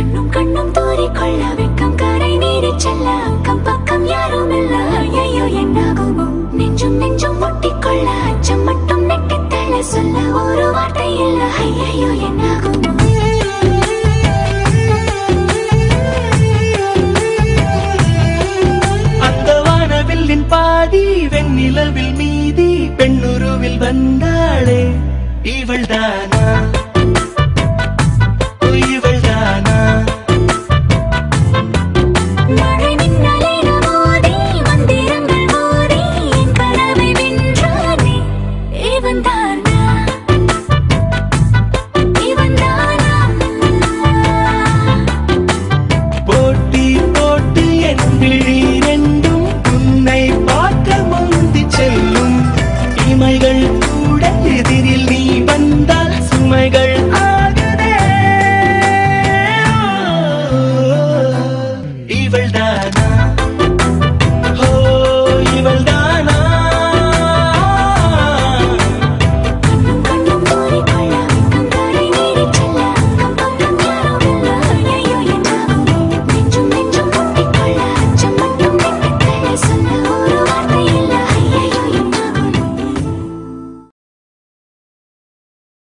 கண்ணும் கண்ணும் தூறிக்கொள்ள வெட்கம் கரை நீடி செல்ல அக்கம் பக்கம் யாரும் இல்ல ஐயோ என்னாகுமோ நெஞ்சும் நெஞ்சும் முட்டிக்கொள்ள அச்சம் மட்டும் நெட்டித்தள்ள சொல்ல ஒரு வார்த்தை இல்ல ஐயோ என்னாகுமோ அந்த வானவில்லின் பாதி வெண்ணிலவில் மீதி பெண்ணுருவில் வந்தாளே இவள்தானா ஓ, இவள்தானா மழை மின்னலின மோதி மந்திரங்கள் மோதி என் கனவை வென்றானே இவன் தானா இவன் தானா போட்டி போட்டு என் விழி ரெண்டும் உன்னை பார்க்க முந்தி செல்லும் இமைகள்